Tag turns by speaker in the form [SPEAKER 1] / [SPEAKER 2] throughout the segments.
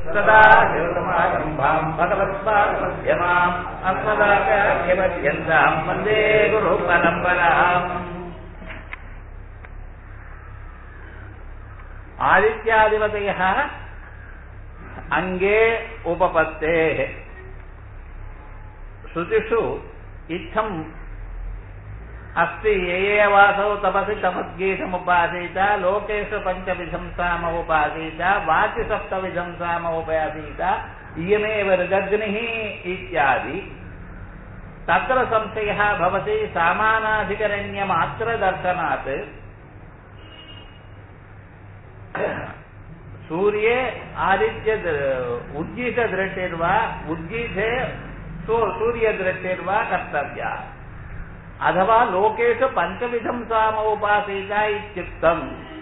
[SPEAKER 1] सदा शिवसमारम्भाम् भगवत्पादमध्यमाम् अस्मदाचार्यपर्यन्ताम् वन्दे गुरुपरम्पराम् आदित्यादिपतयः अङ्गे उपपत्तेः श्रुतिषु इत्थम् अस्ति ये ये वासौ तपसि तपद्गीतमुपासीत लोकेषु पञ्चविधम् साममुपासीत वाचि सप्तविधम् साममुपासीत इयमेव ऋगग्निः इत्यादि तत्र संशयः भवति सामानाधिकरण्यमात्रदर्शनात् सूर्ये आदित्य उद्गीतदृष्टिर्वा उद्गीते सूर्यदृष्टिर्वा कर्तव्या अथवा लोकेषु पञ्चविधम् साम उपासीत इत्युक्तम्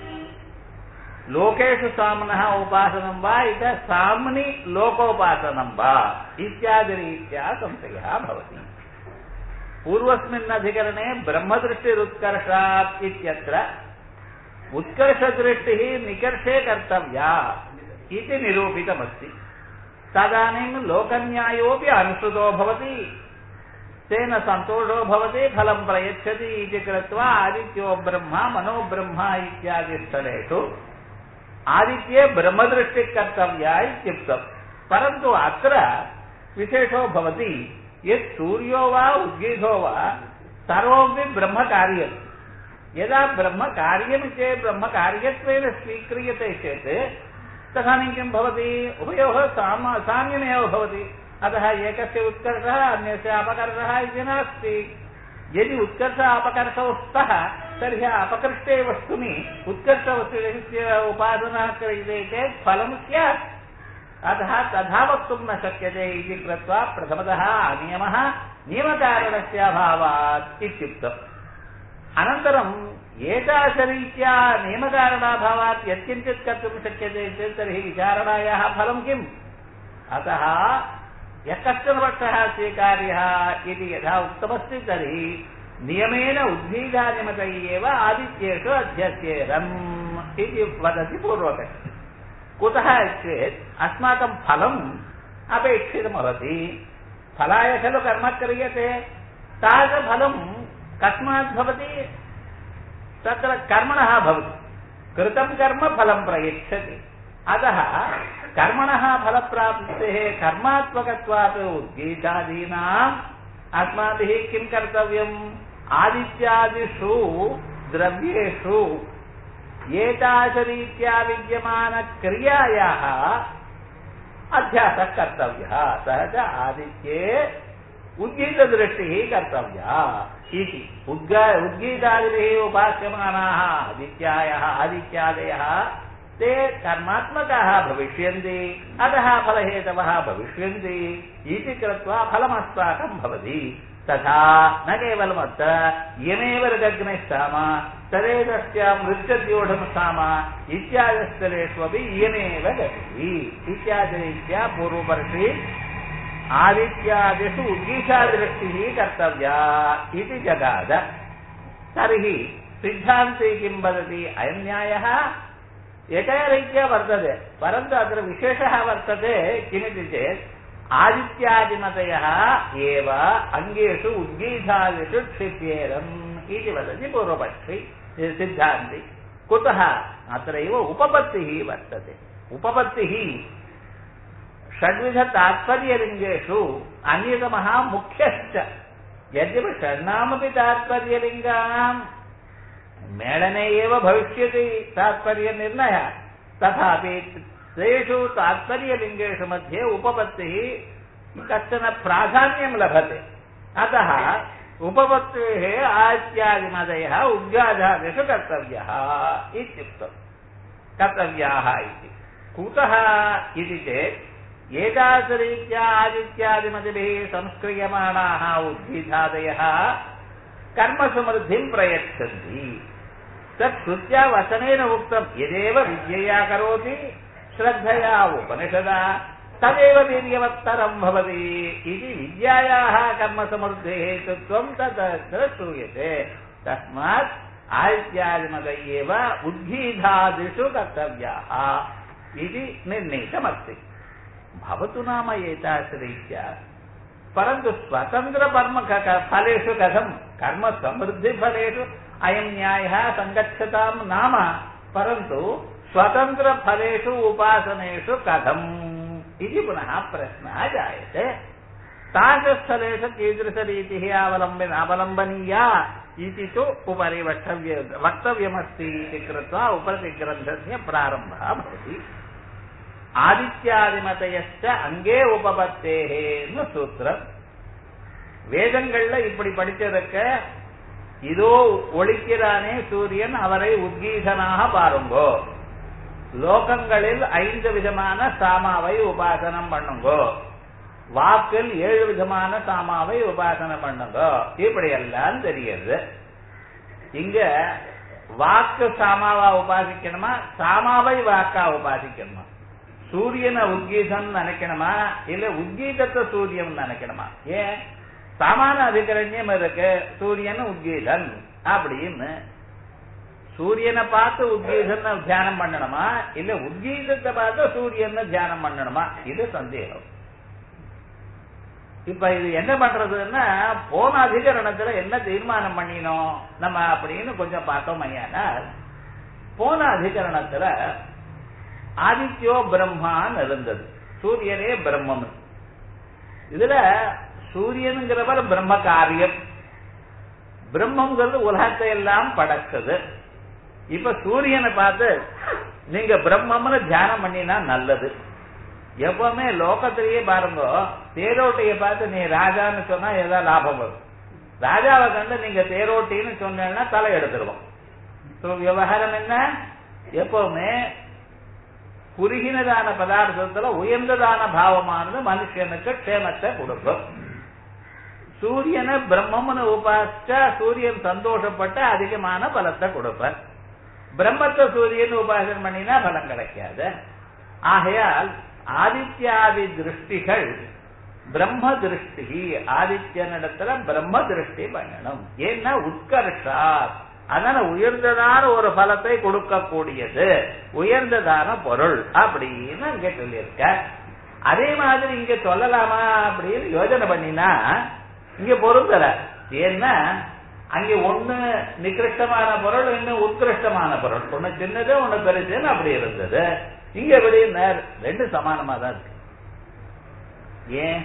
[SPEAKER 1] लोकेषु साम्नः उपासनं वा इत साम्नि लोकोपासनं वा इत्यादिरीत्या संशयः भवति पूर्वस्मिन् अधिकरणे ब्रह्मदृष्टिरुत्कर्षात् इत्यत्र उत्कर्षदृष्टिः निकर्षे कर्तव्या इति निरूपितमस्ति तदानीं लोकन्यायोऽपि अनुसृतो भवति तेन सन्तोषो भवति फलं प्रयच्छति इति कृत्वा आदित्यो ब्रह्मा मनो ब्रह्मा इत्यादि स्थलेषु आदित्ये ब्रह्मदृष्टिः कर्तव्या इत्युक्तम् परन्तु अत्र विशेषो भवति यत् सूर्यो वा उद्गीतो वा सर्वमपि ब्रह्मकार्यम् यदा ब्रह्मकार्यं चेत् ब्रह्मकार्यत्वेन स्वीक्रियते चेत् तदानीं किं भवति उभयोः साम साम्यमेव भवति अतः एकस्य उत्कर्षः अन्यस्य अपकर्षः इति नास्ति यदि उत्कर्ष अपकर्षौ स्तः तर्हि अपकृष्टे वस्तुनि उत्कर्षवस्तुस्य उपासना क्रियते चेत् फलं स्यात् अतः तथा वक्तुं न शक्यते इति कृत्वा प्रथमतः नियमः नियमकारणस्य अभावात् इत्युक्तम् अनन्तरम् एतादृशरीत्या नियमकारणाभावात् यत्किञ्चित् कर्तुं शक्यते चेत् तर्हि विचारणायाः फलं किम् अतः यः कश्चन पक्षः स्वीकार्यः इति यथा उक्तमस्ति तर्हि नियमेन उद्भीदानिमतै एव आदित्येषु अध्यस्येरम् इति वदति पूर्वपक्षे कुतः चेत् अस्माकं फलम् अपेक्षितमभवति फलाय खलु कर्म क्रियते तादृशफलं कस्मात् भवति तत्र कर्मणः भवति कृतं कर्म फलं प्रयच्छति अतः कर्मणः फलप्राप्तेः कर्मात्मकत्वात् उद्गीतादीनाम् अस्माभिः किं कर्तव्यम् आदित्यादिषु द्रव्येषु एतादृशरीत्या विद्यमानक्रियायाः अभ्यासः कर्तव्यः सः च आदित्ये उद्गीतदृष्टिः कर्तव्या इति उद्ग उद्गीतादिभिः उपास्यमानाः आदित्यायः आदित्यादयः ते कर्मात्मकाः भविष्यन्ति अतः फलहेतवः भविष्यन्ति इति कृत्वा फलमस्माकं भवति तथा न केवलमत्र इयमेव ऋगग्निस्साम तदेतस्य मृत्यद्योढं साम इत्यादिस्थलेष्वपि इयमेव गतिः इत्यादिरीत्या पूर्ववर्षि आदित्यादिषु उद्गीषादृष्टिः कर्तव्या इति जगाद तर्हि सिद्धान्ते किं वदति अयं न्यायः एकरीत्या वर्तते परन्तु अत्र विशेषः वर्तते किमिति चेत् आदित्यादिमतयः एव अङ्गेषु उद्गीतादिषु क्षिप्येरम् इति वदति पूर्वपक्षि सिद्धान्ति कुतः अत्रैव उपपत्तिः वर्तते उपपत्तिः षड्विधतात्पर्यलिङ्गेषु अन्यतमः मुख्यश्च यद्यपि षण्णामपि तात्पर्यलिङ्गानाम् मेलने एव भविष्यति तात्पर्यनिर्णयः तथापि तेषु तात्पर्यलिङ्गेषु मध्ये उपपत्तिः कश्चन प्राधान्यं लभते अतः उपपत्तेः आत्यादिमदयः उद्गाधादिषु कर्तव्यः इत्युक्तम् कर्तव्याः इति कुतः इति चेत् एतादृशरीत्या आदित्यादिमतिभिः संस्क्रियमाणाः उद्गीतादयः कर्मसमृद्धिं प्रयच्छन्ति तत् श्रुत्या वचनेन उक्तं यदेव विद्यया करोति श्रद्धया उपनिषदा तदेव वीर्यवत्तरं भवति इति विद्यायाः कर्मसमृद्धेः हेतुत्वं तत्र श्रूयते तस्मात् आदित्यादिमत एव उद्गीतादिषु कर्तव्याः इति निर्णीतमस्ति भवतु नाम एतादृशरीत्या परन्तु स्वतन्त्रकर्म फलेषु कथं कर्म समृद्धिफलेषु अयं न्यायः सङ्गच्छतां नाम परन्तु स्वतन्त्रफलेषु उपासनेषु कथम् इति पुनः प्रश्नः जायते तादृशस्थलेषु कीदृशरीतिः अवलम्बन अवलम्बनीया इति तु उपरि वक्तव्य वक्तव्यमस्ति इति कृत्वा उपरिग्रन्थस्य प्रारम्भः भवति ஆதித்யாதிமதையச்ச அங்கே உபபத்தேன்னு சூத்திரம் வேதங்கள்ல இப்படி படிச்சதற்க இதோ ஒழிக்கிறானே சூரியன் அவரை உத்கீதனாக பாருங்கோ லோகங்களில் ஐந்து விதமான சாமாவை உபாசனம் பண்ணுங்கோ வாக்கில் ஏழு விதமான சாமாவை உபாசனம் பண்ணுங்கோ இப்படி எல்லாம் தெரியுது இங்க வாக்கு சாமாவா உபாசிக்கணுமா சாமாவை வாக்கா உபாசிக்கணுமா சூரியனை உத்கீதம் நினைக்கணுமா இல்ல உத்கீதத்தை சூரியன் நினைக்கணுமா ஏன் சமான அதிகரண்யம் இருக்கு சூரியன் உத்கீதன் அப்படின்னு சூரியனை பார்த்து உத்கீதன் தியானம் பண்ணணுமா இல்ல உத்கீதத்தை பார்த்து சூரியன் தியானம் பண்ணணுமா இது சந்தேகம் இப்ப இது என்ன பண்றதுன்னா போன அதிகரணத்துல என்ன தீர்மானம் பண்ணினோம் நம்ம அப்படின்னு கொஞ்சம் பார்த்தோம் ஐயானா போன அதிகரணத்துல ஆதித்யோ பிரம்மான்னு இருந்தது சூரியனே பிரம்மம் இதுல சூரியனுங்கிறவர் பிரம்ம காரியம் பிரம்மங்கிறது உலகத்தை எல்லாம் படைச்சது இப்ப சூரியனை பார்த்து நீங்க பிரம்மம்னு தியானம் பண்ணினா நல்லது எப்பவுமே லோகத்திலேயே பாருங்க தேரோட்டியை பார்த்து நீ ராஜான்னு சொன்னா ஏதாவது லாபம் வரும் ராஜாவை கண்டு நீங்க தேரோட்டின்னு சொன்னா தலை எடுத்துருவோம் விவகாரம் என்ன எப்பவுமே குறுகினதான பதார்த்தத்துல உயர்ந்ததான பாவமானது மனுஷனுக்கு க்ஷேமத்தை கொடுக்கும் சூரியனை பிரம்மம்னு உபாசிச்சா சூரியன் சந்தோஷப்பட்ட அதிகமான பலத்தை கொடுப்பார் பிரம்மத்தை சூரியன் உபாசனம் பண்ணினா பலம் கிடைக்காது ஆகையால் ஆதித்யாதி திருஷ்டிகள் பிரம்ம திருஷ்டி ஆதித்யனிடத்துல பிரம்ம திருஷ்டி பண்ணணும் ஏன்னா உத்கர்ஷா அதனால உயர்ந்ததான ஒரு பலத்தை கொடுக்கக்கூடியது உயர்ந்ததான பொருள் அப்படின்னு இங்க சொல்லியிருக்க அதே மாதிரி இங்க சொல்லலாமா அப்படின்னு யோஜனை பண்ணினா இங்க பொருந்தல ஏன்னா அங்க ஒண்ணு நிகிருஷ்டமான பொருள் இன்னும் உத்கிருஷ்டமான பொருள் ஒண்ணு சின்னது ஒண்ணு பெருசுன்னு அப்படி இருந்தது இங்க எப்படி ரெண்டு சமானமா தான் இருக்கு ஏன்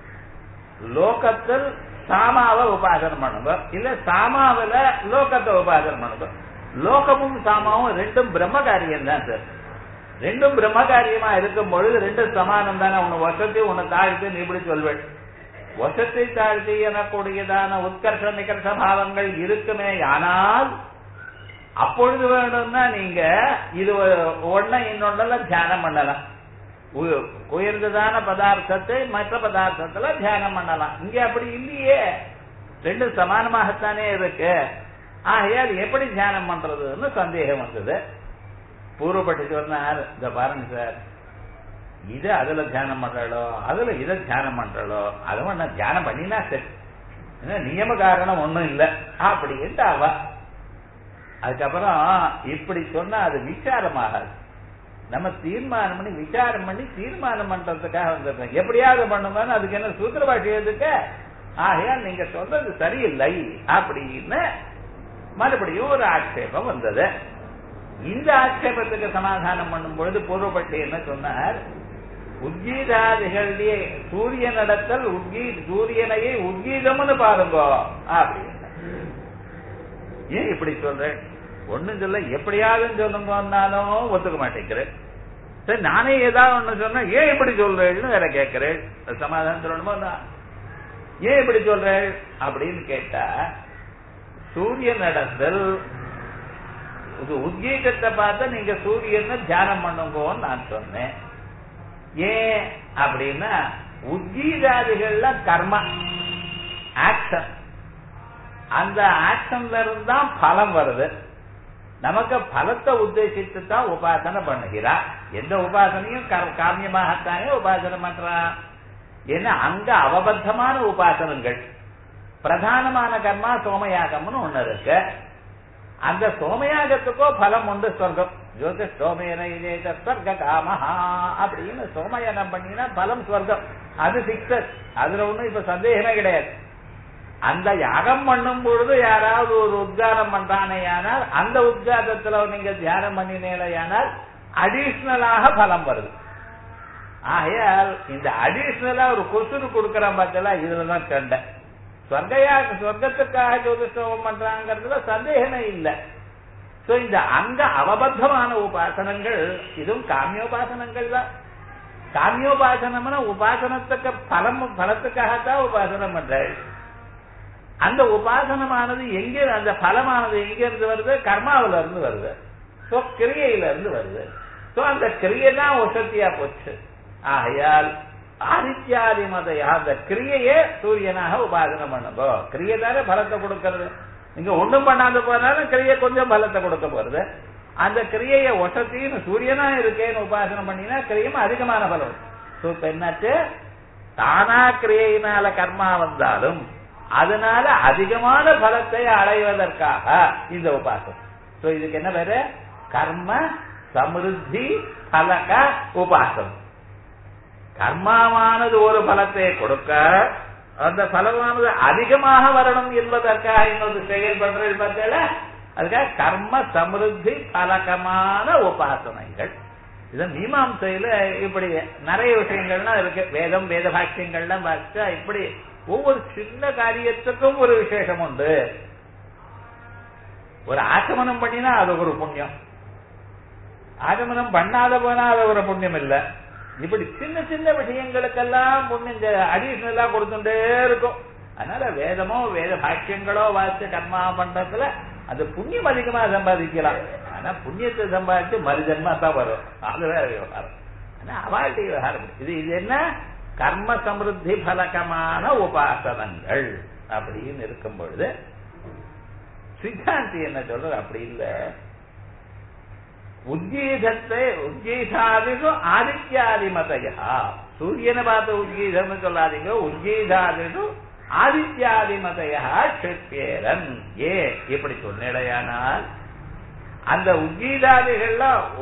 [SPEAKER 1] லோகத்தில் சாமாவை உபாசனம் பண்ணுங்க இல்ல சாமாவில லோகத்தை உபாசனம் பண்ணுங்க லோகமும் சாமாவும் ரெண்டும் பிரம்ம காரியம் தான் சார் ரெண்டும் பிரம்ம காரியமா இருக்கும் பொழுது ரெண்டும் சமானம் தானே உன்னை வசத்தை உன்னை தாழ்த்து நீ இப்படி சொல்வேன் வசத்தை தாழ்த்தி எனக்கூடியதான உத்கர்ஷ நிகர்ஷ பாவங்கள் இருக்குமே ஆனால் அப்பொழுது வேணும்னா நீங்க இது ஒன்ன இன்னொன்னுல தியானம் பண்ணலாம் உயர்ந்ததான பதார்த்தத்தை மற்ற பதார்த்தத்துல தியானம் பண்ணலாம் இங்க அப்படி இல்லையே ரெண்டும் சமானமாகத்தானே இருக்கு ஆகையால் எப்படி தியானம் பண்றதுன்னு சந்தேகம் வந்தது பூர்வப்பட்டு சொன்னார் இந்த பாருங்க சார் இது அதுல தியானம் பண்றாளோ அதுல இதை தியானம் பண்றாளோ அது நான் தியானம் பண்ணினா சரி நியம காரணம் ஒண்ணும் இல்லை அப்படின்ட்டு அவ அதுக்கப்புறம் இப்படி சொன்னா அது விசாரமாகாது நம்ம தீர்மானம் பண்ணி விசாரம் பண்ணி தீர்மானம் பண்றதுக்காக வந்திருக்கோம் எப்படியாவது பண்ணும்போது அதுக்கு என்ன சூத்திர பாஷை எதுக்கு ஆகையால் நீங்க சொல்றது சரியில்லை அப்படின்னு மறுபடியும் ஒரு ஆட்சேபம் வந்தது இந்த ஆட்சேபத்துக்கு சமாதானம் பண்ணும் பொழுது பூர்வப்பட்டு என்ன சொன்னார் உத்கீதாதிகளுடைய சூரிய நடத்தல் உத்கீ சூரியனையே உத்கீதம்னு பாருங்க அப்படின்னு ஏன் இப்படி சொல்றேன் ஒண்ணும் சொல்ல எப்படியாவது சொல்லுங்கன்னாலும் ஒத்துக்க மாட்டேங்கிறேன் சரி நானே ஏதாவது ஒண்ணு சொன்னா ஏன் இப்படி சொல்றேன்னு வேற கேட்கிறேன் சமாதானம் சொல்லணுமோ ஏன் இப்படி சொல்றேன் அப்படின்னு கேட்டா சூரிய நடத்தல் இது உத்கீதத்தை பார்த்து நீங்க சூரியனை தியானம் பண்ணுங்கன்னு நான் சொன்னேன் ஏன் அப்படின்னா உத்கீதாதிகள்ல கர்மா ஆக்ஷன் அந்த ஆக்ஷன்ல இருந்தா பலம் வருது நமக்கு பலத்தை உத்தேசித்து தான் உபாசனை பண்ணுகிறா எந்த உபாசனையும் காமியமாகத்தானே உபாசனை பண்றா ஏன்னா அங்க அவபத்தமான உபாசனங்கள் பிரதானமான கர்மா சோமயாகம்னு ஒண்ணு இருக்கு அந்த சோமயாகத்துக்கோ பலம் உண்டு சொர்க்கம் ஜோதிஷ் சோமேன இதேத ஸ்வர்க காமஹா அப்படின்னு சோமயானம் பண்ணினா பலம் ஸ்வர்க்கம் அது பிக்சர் அதுல ஒண்ணும் இப்ப சந்தேகமே கிடையாது அந்த யாகம் பண்ணும் பொழுது யாராவது ஒரு உத்காரம் பண்றானேயானால் அந்த உத்காரத்துல நீங்க தியானம் பண்ணினேலையானால் அடிஷனலாக பலம் வருது ஆகையால் இந்த அடிஷனலா ஒரு கொசுறு கொடுக்கறான் பார்த்தல இதுலதான் சண்டை சொர்க்கையா சொர்க்கத்துக்காக ஜோதிஷோகம் பண்றாங்கிறதுல சந்தேகமே இல்லை சோ இந்த அங்க அவபத்தமான உபாசனங்கள் இதுவும் காமியோபாசனங்கள் தான் காமியோபாசனம்னா உபாசனத்துக்கு பலம் பலத்துக்காகத்தான் உபாசனம் பண்றாள் அந்த உபாசனமானது எங்க அந்த பலமானது எங்க இருந்து வருது கர்மாவில இருந்து வருது சோ கிரியையில இருந்து வருது சோ அந்த கிரியை தான் வசதியா போச்சு ஆகையால் ஆதித்யாதி மதையா அந்த கிரியையே சூரியனாக உபாசனம் பண்ணுங்கோ கிரியை தானே பலத்தை கொடுக்கறது நீங்க ஒண்ணும் பண்ணாத போனாலும் கிரியை கொஞ்சம் பலத்தை கொடுக்க போறது அந்த கிரியையை ஒசத்தின்னு சூரியனா இருக்கேன்னு உபாசனம் பண்ணினா கிரியும் அதிகமான பலம் சோ இப்ப என்னாச்சு தானா கிரியையினால கர்மா வந்தாலும் அதனால அதிகமான பலத்தை அடைவதற்காக இந்த உபாசனம் சோ இதுக்கு என்ன பேரு கர்ம சமிருத்தி பலக உபாசனம் கர்மாவானது ஒரு பலத்தை கொடுக்க அந்த பலமானது அதிகமாக வரணும் என்பதற்காக இன்னொரு செயல் பண்றது பார்த்தல அதுக்காக கர்ம சமிருத்தி பலகமான உபாசனைகள் இது மீமாம்சையில இப்படி நிறைய விஷயங்கள்லாம் இருக்கு வேதம் வேத பாக்கியங்கள்லாம் பார்த்தா இப்படி ஒவ்வொரு சின்ன காரியத்துக்கும் ஒரு விசேஷம் உண்டு ஒரு ஆச்சமனம் பண்ணினா அது ஒரு புண்ணியம் ஆகமனம் பண்ணாத போனா அது ஒரு புண்ணியம் இல்ல இப்படி சின்ன சின்ன விஷயங்களுக்கெல்லாம் புண்ணியம் அடிஷனலா கொடுத்துட்டே இருக்கும் அதனால வேதமோ வேத பாக்கியங்களோ வாசிச்சு கர்மா பண்றதுல அது புண்ணியம் அதிகமா சம்பாதிக்கலாம் ஆனா புண்ணியத்தை சம்பாதிச்சு மறுஜன்மா தான் வரும் அது வேற விவகாரம் ஆனா அவாழ்க்கை விவகாரம் இது இது என்ன கர்ம சமிருத்தி பலகமான உபாசனங்கள் அப்படின்னு இருக்கும் பொழுது சித்தாந்தி என்ன சொல்றது அப்படி இல்லை உத்கீதத்தை உத்கீதாதிஷு ஆதித்யாதி மதையா சூரியனை பார்த்து உத்கீதம்னு சொல்லாதீங்க உத்கீதாதிஷு ஆதித்யாதி மதையா ஷிப்பேரன் ஏ இப்படி சொன்னிடையானால் அந்த உத்கீதாதிகள்ல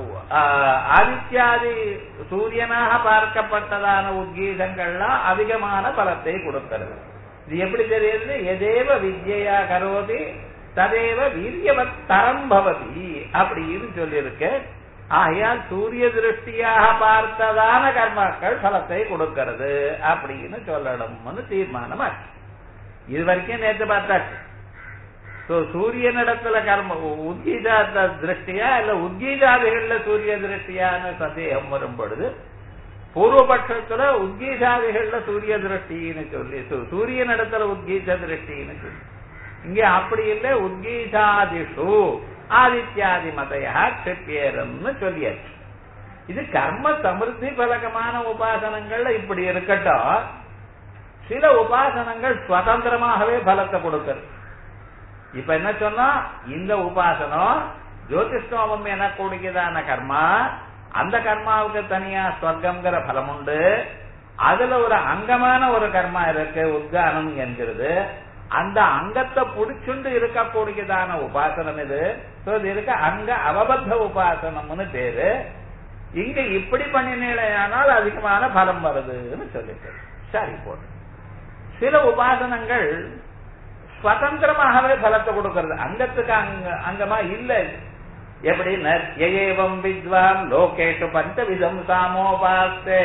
[SPEAKER 1] ஆதித்யாதி சூரியனாக பார்க்கப்பட்டதான உத்கீதங்கள்லாம் அதிகமான பலத்தை கொடுக்கிறது இது எப்படி தெரியுது எதேவ வித்யா கரோதி ததேவ வீரியவத் தரம் பவதி அப்படின்னு சொல்லியிருக்கு ஆகையால் சூரிய திருஷ்டியாக பார்த்ததான கர்மாக்கள் பலத்தை கொடுக்கிறது அப்படின்னு சொல்லணும்னு தீர்மானம் ஆச்சு இது வரைக்கும் நேற்று பார்த்தாச்சு சூரியனிடத்துல கர்ம உத்கீதா திருஷ்டியா இல்ல உத்கீதாதிகள்ல சூரிய திருஷ்டியான சந்தேகம் வரும் பொழுது பூர்வபட்சத்துல உத்கீதாதிகள்ல சூரிய திருஷ்டின்னு சொல்லி சூரியனிடத்துல உத்கீத திருஷ்டின்னு சொல்லி இங்க அப்படி இல்லை உத்கீதாதிஷு ஆதித்யாதி மதையா கிருப்பியரம்னு சொல்லியாச்சு இது கர்ம சமிருத்தி பலகமான உபாசனங்கள்ல இப்படி இருக்கட்டும் சில உபாசனங்கள் சுதந்திரமாகவே பலத்தை கொடுக்கிறது இப்ப என்ன சொன்னா இந்த உபாசனம் ஜோதிஷ்டோமம் எனக்கூடியதான கர்மா அந்த கர்மாவுக்கு தனியா ஸ்வர்க்கம்ங்கிற பலம் உண்டு அதுல ஒரு அங்கமான ஒரு கர்மா இருக்கு உத்கானம் என்கிறது அந்த அங்கத்தை புடிச்சுண்டு இருக்கக்கூடியதான உபாசனம் இது இது இருக்க அங்க அவபத்த உபாசனம்னு பேரு இங்க இப்படி பண்ணினேனால் அதிகமான பலம் வருதுன்னு சொல்லிட்டு சரி போடு சில உபாசனங்கள் சுதந்திரமாகவே பலத்தை கொடுக்கிறது அங்கத்துக்கு அங்க அங்கமா இல்ல எப்படின்னா ஏவம் வித்வான் லோகேஷு பஞ்சவிதம் சாமோபாஸ்தே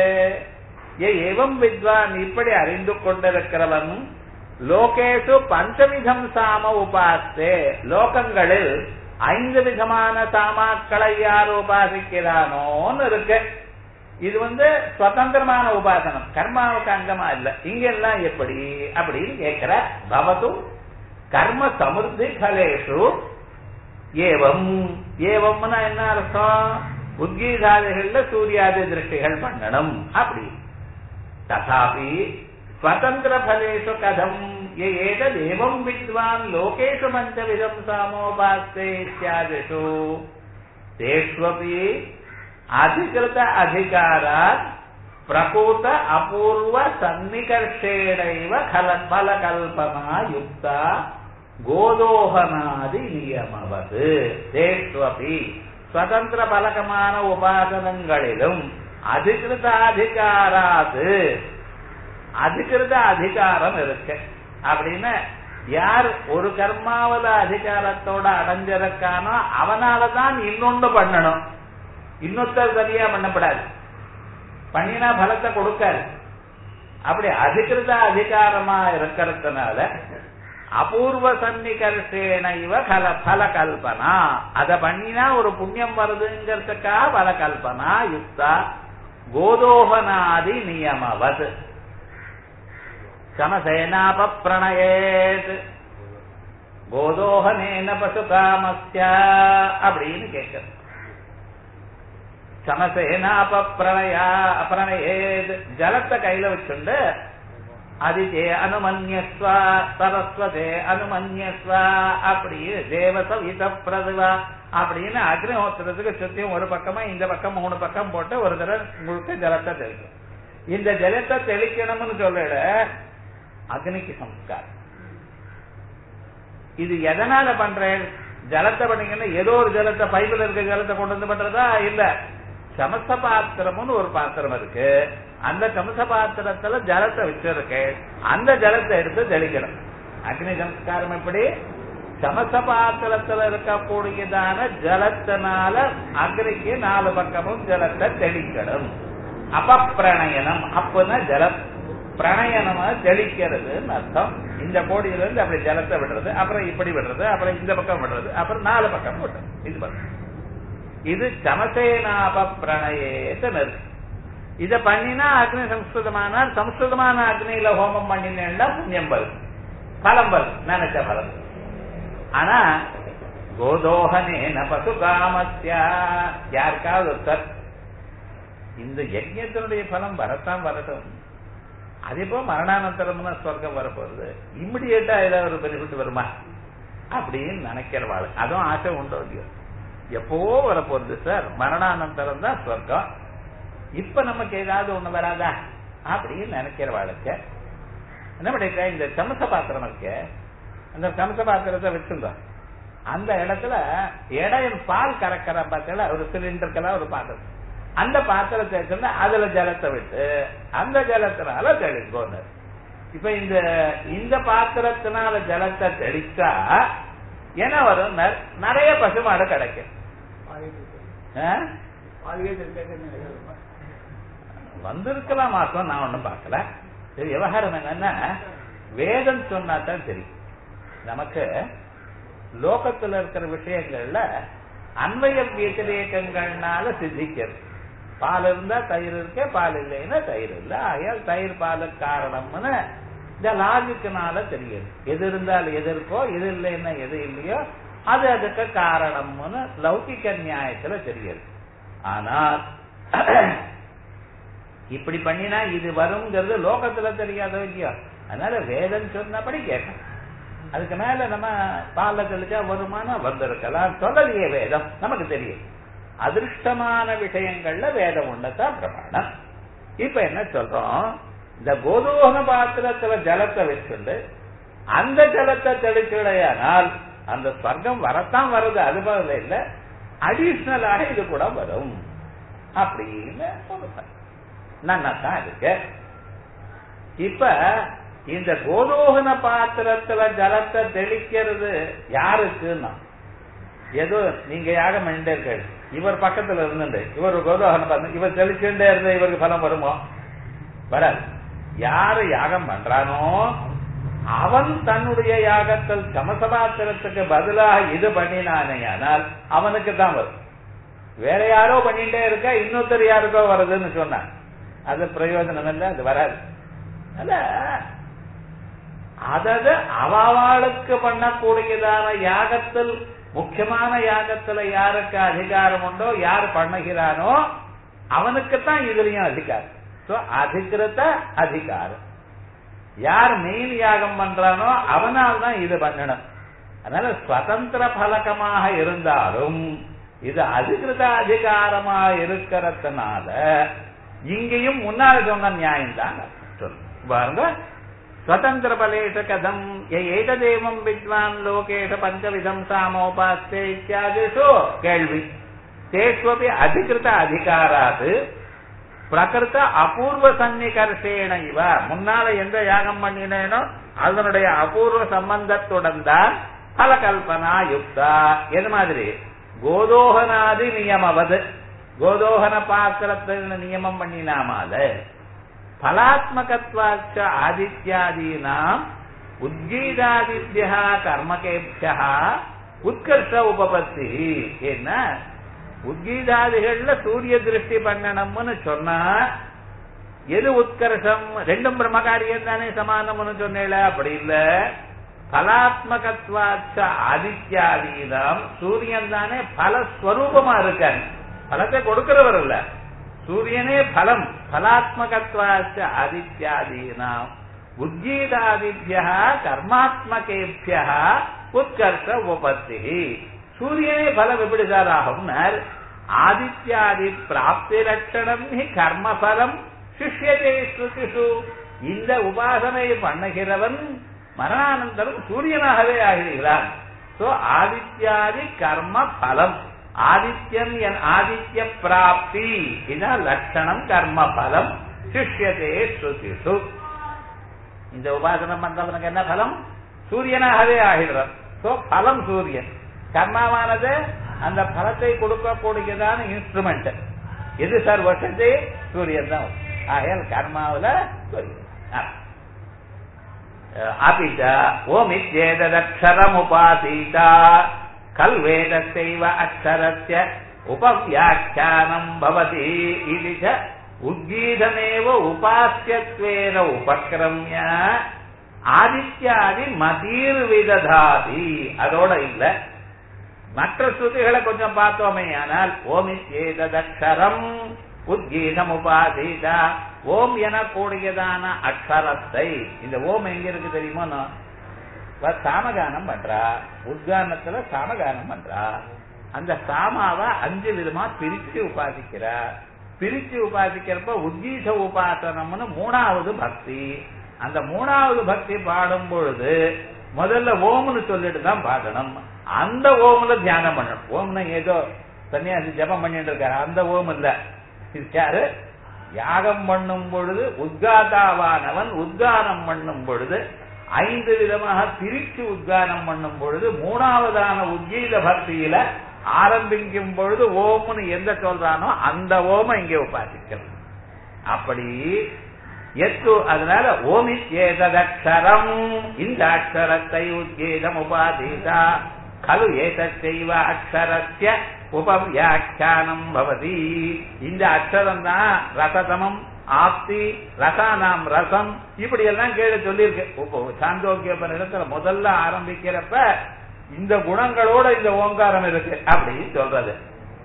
[SPEAKER 1] ஏவம் வித்வான் இப்படி அறிந்து கொண்டிருக்கிறவன் லோகேஷு பஞ்சவிதம் சாம உபாஸ்தே லோகங்களில் ஐந்து விதமான சாமாக்களை யார் உபாசிக்கிறானோன்னு இருக்கு இது வந்து சுதந்திரமான உபாசனம் கர்மாவுக்கு அங்கமா இல்ல இங்க எல்லாம் எப்படி அப்படின்னு கேட்கிற பவதும் கர்ம சமிருத்தி கலேஷு ஏவம் ஏவம்னா என்ன அர்த்தம் உத்கீதாதிகள்ல சூரியாதி திருஷ்டிகள் பண்ணணும் அப்படி ததாபி ஸ்வதந்திர பலேஷு கதம் ஏதேவம் வித்வான் லோகேஷு பஞ்சவிதம் சாமோபாஸ்தே இத்தியாதிஷு தேஷ்வபி அதிகிருத அதிகாராத் பிரகூத அபூர்வ சன்னிகர்ஷேடைவ பலகல்பனா யுக்தா கோதோகனாதி நியமவது தேஷ்வபி சுதந்திர பலகமான உபாசனங்களிலும் அதிகிருத அதிகாராது அதிகிருத அதிகாரம் இருக்கு அப்படின்னு யார் ஒரு கர்மாவில அதிகாரத்தோட அடைஞ்சிருக்கானோ அவனாலதான் இன்னொன்னு பண்ணணும் இன்னொருத்தர் சரியா பண்ணப்படாது பண்ணினா பலத்தை கொடுக்காது அப்படி அதிகிருத அதிகாரமா இருக்கிறதுனால அபூர்வ சன்னிகர்ஷேன இவ கல பல கல்பனா அத பண்ணினா ஒரு புண்ணியம் வருதுங்கிறதுக்காக பல கல்பனா யுக்தா கோதோகனாதி நியமவது சமசேனாப பிரணயேத் கோதோகனேன பசு காமஸ்ய அப்படின்னு கேட்கிறது சமசேனாப பிரணயா பிரணயேத் ஜலத்தை கையில வச்சுண்டு அதிதே அனுமன்யஸ்வா சரஸ்வதே அனுமன்யஸ்வா அப்படி தேவச வித பிரதுவா அப்படின்னு அக்னிஹோத்திரத்துக்கு சுத்தியும் ஒரு பக்கமா இந்த பக்கம் மூணு பக்கம் போட்டு ஒரு தடவை முழுக்க ஜலத்தை தெளிக்கும் இந்த ஜலத்தை தெளிக்கணும்னு சொல்லிட அக்னிக்கு சம்ஸ்காரம் இது எதனால பண்றேன் ஜலத்தை பண்ணீங்கன்னா ஏதோ ஒரு ஜலத்தை பைப்பில் இருக்க ஜலத்தை கொண்டு வந்து பண்றதா இல்ல சமச பாத்திரம்னு ஒரு பாத்திரம் இருக்கு அந்த சமச பாத்திரத்துல ஜலத்தை வச்சிருக்கு அந்த ஜலத்தை எடுத்து தெளிக்கணும் அக்னி சம்ஸ்காரம் எப்படி சமச பாத்திரத்துல இருக்கக்கூடியதான ஜலத்தினால அக்னிக்கு நாலு பக்கமும் ஜலத்தை தெளிக்கணும் அபப்பிரணயனம் அப்பனா ஜலம் பிரணயனமா தெளிக்கிறதுன்னு அர்த்தம் இந்த கோடியில இருந்து அப்படி ஜலத்தை விடுறது அப்புறம் இப்படி விடுறது அப்புறம் இந்த பக்கம் விடுறது அப்புறம் நாலு பக்கம் விடுறது இது பண்ணுறது இது சமசேனாப பிரணயேத்த நிறுத்தி இத பண்ணினா அக்னி சம்ஸ்கிருதமானால் சம்ஸ்கிருதமான அக்னியில ஹோமம் பண்ணினேன்னா புண்ணியம் வரும் பலம் வரும் நினைச்ச பலம் ஆனா கோதோகனேன பசு காமஸ்யா யாருக்காவது ஒருத்தர் இந்த யஜ்யத்தினுடைய பலம் வரத்தான் வரட்டும் அதே போல மரணானந்தரம்னா சொர்க்கம் வரப்போறது இம்மிடியேட்டா ஏதாவது ஒரு பெனிஃபிட் வருமா அப்படின்னு நினைக்கிறவாள் அதுவும் ஆசை உண்டோ இல்லையோ எப்போ வரப்போறது சார் மரணானந்தரம் தான் சொர்க்கம் இப்ப நமக்கு ஏதாவது ஒண்ணு வராதா அப்படின்னு நினைக்கிறவாளுக்கு என்ன பண்ணிருக்க இந்த சமச பாத்திரம் இருக்கு அந்த சமச பாத்திரத்தை வச்சிருந்தோம் அந்த இடத்துல இடையில் பால் கறக்கிற பார்த்தல ஒரு சிலிண்டருக்கெல்லாம் ஒரு பாத்திரம் அந்த பாத்திரத்தை வச்சிருந்தா அதுல ஜலத்தை விட்டு அந்த ஜலத்தினால தெளிக்கோன்னு இப்ப இந்த இந்த பாத்திரத்தினால ஜலத்தை தெளிச்சா என்ன வரும் நிறைய பசுமாடு கிடைக்கும் வந்திருக்கலாம் மாசம் நான் ஒண்ணும் பார்க்கல சரி விவகாரம் என்னன்னா வேதம் சொன்னா தான் தெரியும் நமக்கு லோகத்துல இருக்கிற விஷயங்கள்ல அன்வய வியதிரேகங்கள்னால சித்திக்கிறது பால் இருந்தா தயிர் இருக்க பால் இல்லைன்னா தயிர் இல்ல ஆகையால் தயிர் பாலு காரணம்னு இந்த லாஜிக்குனால தெரியுது எது இருந்தால் எது இருக்கோ எது இல்லைன்னா எது இல்லையோ அது அதுக்கு காரணம்னு லௌகிக்க நியாயத்துல தெரியுது ஆனால் இப்படி பண்ணினா இது வருங்கிறது லோகத்துல தெரியாதோ இல்லையோ அதனால வேதம் சொன்னபடி கேட்கணும் அதுக்கு மேல நம்ம பால்ல தெளிச்சா வருமானா வந்திருக்கலாம் சொல்லலையே வேதம் நமக்கு தெரியும் அதிருஷ்டமான விஷயங்கள்ல வேதம் ஒண்ணுதான் பிரமாணம் இப்ப என்ன சொல்றோம் இந்த கோதோகன பாத்திரத்துல ஜலத்தை வச்சுண்டு அந்த ஜலத்தை தெளிச்சுடையானால் அந்த ஸ்வர்க்கம் வரத்தான் வருது அது பதில் இல்ல அடிஷனலாக இது கூட வரும் அப்படின்னு சொல்லுங்க நன்னதான் இருக்கு இப்ப இந்த கோதோகன பாத்திரத்துல ஜலத்தை தெளிக்கிறது யாருக்குன்னா ஏதோ நீங்க யாகம் பண்ணிட்டே இவர் பக்கத்துல இருந்துட்டு இவர் கோதோகன பாத்திரம் இவர் தெளிச்சுட்டே இருந்த இவருக்கு பலம் வருமோ வராது யாரு யாகம் பண்றானோ அவன் தன்னுடைய யாகத்தில் சமசபாத்திரத்துக்கு பதிலாக இது பண்ணினானேயானால் அவனுக்கு தான் வரும் வேற யாரோ பண்ணிட்டே இருக்க இன்னொருத்தர் யாருக்கோ வருதுன்னு சொன்னான் அது பிரயோஜனம் இல்லை அது வராது அல்ல அதது அவளுக்கு பண்ணக்கூடியதான யாகத்தில் முக்கியமான யாகத்துல யாருக்கு அதிகாரம் உண்டோ யார் பண்ணுகிறானோ அவனுக்குத்தான் இதுலயும் அதிகாரம் சோ அதிகிருத்த அதிகாரம் யார் மெயின் யாகம் பண்றானோ அவனால் தான் இது பண்ணணும் அதனால சுதந்திர பலகமாக இருந்தாலும் இது அதிகிருத அதிகாரமா இருக்கிறதுனால இங்கேயும் முன்னால் சொன்ன நியாயம் தான் சொல்லு பாருங்க ஸ்வதந்திர பலேஷ கதம் ஏததேவம் வித்வான் லோகேஷ பஞ்சவிதம் சாமோபாஸ்தே இத்தியாதிஷோ கேள்வி தேஷ்வபி அதிகிருத அதிகாராது பிரகிருத்த அபூர்வ சன்னிகர்ஷேன இவ முன்னால எந்த யாகம் பண்ணினேனோ அதனுடைய அபூர்வ சம்பந்தத்துடன் தான் பலகல்பனா யுக்தா எது மாதிரி கோதோகனாதி நியமவது கோதோகன பாத்திரத்தில் நியமம் பண்ணினாமால பலாத்மகத்வாச்ச ஆதித்யாதீனாம் உத்கீதாதித்யா கர்மகேபியா உத்கர்ஷ உபபத்தி என்ன உத்கீதாதிகள்ல சூரிய திருஷ்டி பண்ணணும்னு சொன்னா எது உத்கர்ஷம் ரெண்டும் பிரம்மகாரியம் தானே சமானம்னு சொன்னேல அப்படி இல்ல பலாத்மகத்வாச்ச ஆதித்யாதீனம் சூரியன் தானே பலஸ்வரூபமா இருக்காரு பலத்தை கொடுக்கிறவர் இல்ல சூரியனே பலம் பலாத்மகத்வாச்ச ஆதித்யாதீனாம் உத்கீதாதித்யா கர்மாத்மகேபியா உத்கர்ஷ உபத்தி சூரியனே பலம் எப்படி சார் ஆகும்னார் ஆதித்யாதி பிராப்தி லட்சணம் ஹி கர்மபலம் சிஷ்யதே ஸ்ருதிஷு இந்த உபாசனை பண்ணுகிறவன் மரணானந்தரம் சூரியனாகவே ஆகிறான் சோ ஆதித்யாதி கர்ம பலம் ஆதித்யன் என் ஆதித்ய பிராப்தி இதான் லட்சணம் கர்ம பலம் சிஷ்யதே ஸ்ருதிஷு இந்த உபாசனம் பண்றவனுக்கு என்ன பலம் சூரியனாகவே ஆகிறான் சோ பலம் சூரியன் கர்மாவானது அந்த பலத்தை கொடுக்கக்கூடியதான இன்ஸ்ட்ருமெண்ட் எது சார் வருஷத்தை சூரியன் தான் ஆகையால் கர்மாவில சூரியன் அபிச்ச ஓமித்யேததக்ஷரம் உபாசீதா கல்வேதத்தைவ அக்ஷரஸ்ய உபவியாக்கியானம் பவதி இது ச உத்கீதமேவ உபாசியத்வேன உபக்கிரமிய ஆதித்யாதி மதீர் விததாதி அதோட இல்ல மற்ற ஸ்ருதிகளை கொஞ்சம் பார்த்தோமே ஆனால் ஓமித்யேததக்ஷரம் உத்கீதம் உபாதீதா ஓம் எனக்கூடியதான அக்ஷரத்தை இந்த ஓம் எங்க இருக்கு தெரியுமோ சாமகானம் பண்றா உத்கானத்துல சாமகானம் பண்றா அந்த சாமாவை அஞ்சு விதமா பிரிச்சு உபாசிக்கிறா பிரிச்சு உபாசிக்கிறப்ப உத்கீத உபாசனம்னு மூணாவது பக்தி அந்த மூணாவது பக்தி பாடும் பொழுது முதல்ல ஓம்னு சொல்லிட்டு தான் பாடணும் அந்த ஓம்ல தியானம் பண்ணணும் ஓம்னு ஏதோ சன்னியாசி ஜபம் பண்ணிட்டு இருக்காரு அந்த ஓம் இல்ல இது யாரு யாகம் பண்ணும் பொழுது உத்காதாவானவன் உத்கானம் பண்ணும் பொழுது ஐந்து விதமாக பிரித்து உத்கானம் பண்ணும் பொழுது மூணாவதான உத்கீத பக்தியில ஆரம்பிக்கும் பொழுது ஓம்னு எந்த சொல்றானோ அந்த ஓம இங்கே உபாசிக்கணும் அப்படி எத்து அதனால ஓமி ஏததக்ஷரம் இந்த அக்ஷரத்தை உத்கீதம் உபாதீதா கலு ஏதத்தைவ அக்ஷரஸ்ய உபவியாக்கியானம் பவதி இந்த அக்ஷரம் தான் ரசதமம் ஆப்தி ரசானாம் ரசம் இப்படி எல்லாம் கீழே சொல்லியிருக்கு சாந்தோக்கிய இடத்துல முதல்ல ஆரம்பிக்கிறப்ப இந்த குணங்களோட இந்த ஓங்காரம் இருக்கு அப்படின்னு சொல்றது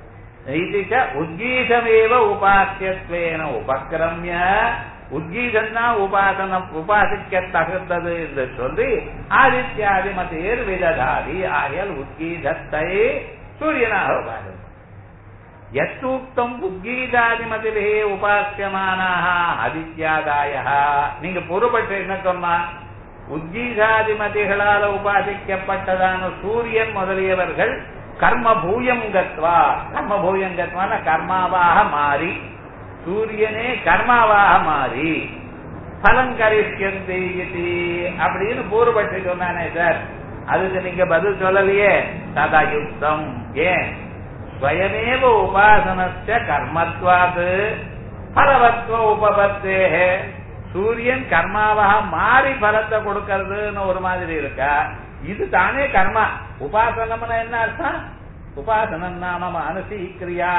[SPEAKER 1] உத்கீதமேவ உபாசியத்வேன உபக்கிரமிய உத்கீதம் தான் உபாசனம் உபாசிக்க தகுந்தது என்று சொல்லி ஆதித்யாதி மதேர் விததாதி ஆகியால் உத்கீதத்தை சூரியனாக உபாசனம் எத்தூக்தம் உத்கீதாதிமதிலே உபாசியமானாக ஆதித்யாதாய நீங்க பொறுப்பட்டு என்ன சொன்னா உத்கீதாதிமதிகளால உபாசிக்கப்பட்டதான சூரியன் முதலியவர்கள் கர்ம பூயம் கத்வா கர்ம பூயம் கத்வான கர்மாவாக மாறி சூரியனே கர்மாவாக மாறி பலம் கரிஷ்யந்தி அப்படின்னு பூர்வப்பட்டு சொன்னானே சார் அதுக்கு நீங்க பதில் சொல்லலையே ததா யுக்தம் ஏன் ஸ்வயமேவ உபாசனஸ்ய கர்மத்வாது பலவத்வ உபபத்தே சூரியன் கர்மாவாக மாறி பலத்தை கொடுக்கறதுன்னு ஒரு மாதிரி இருக்கா இது தானே கர்மா உபாசனம்னா என்ன அர்த்தம் உபாசனம் நாம மனசி கிரியா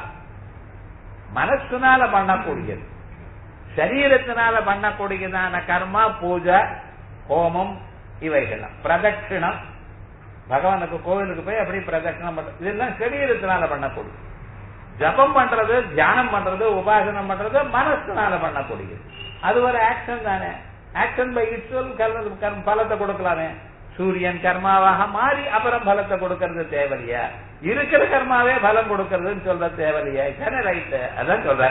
[SPEAKER 1] மனசுனால பண்ணக்கூடியது சரீரத்தினால பண்ணக்கூடியதான கர்மா பூஜை ஹோமம் இவைகள்லாம் பிரதட்சிணம் பகவானுக்கு கோவிலுக்கு போய் அப்படி பிரதட்சணம் பண்றது இதெல்லாம் சரீரத்தினால பண்ணக்கூடியது ஜபம் பண்றது தியானம் பண்றது உபாசனம் பண்றது மனசுனால பண்ணக்கூடியது அது ஒரு ஆக்ஷன் தானே ஆக்ஷன் பை இட்ஸ் பலத்தை கொடுக்கலாமே சூரியன் கர்மாவாக மாறி அப்புறம் பலத்தை கொடுக்கறது தேவையா இருக்கிற கர்மாவே பலம் கொடுக்கறதுன்னு சொல்ற தேவையா தானே ரைட்டு அதான் சொல்ற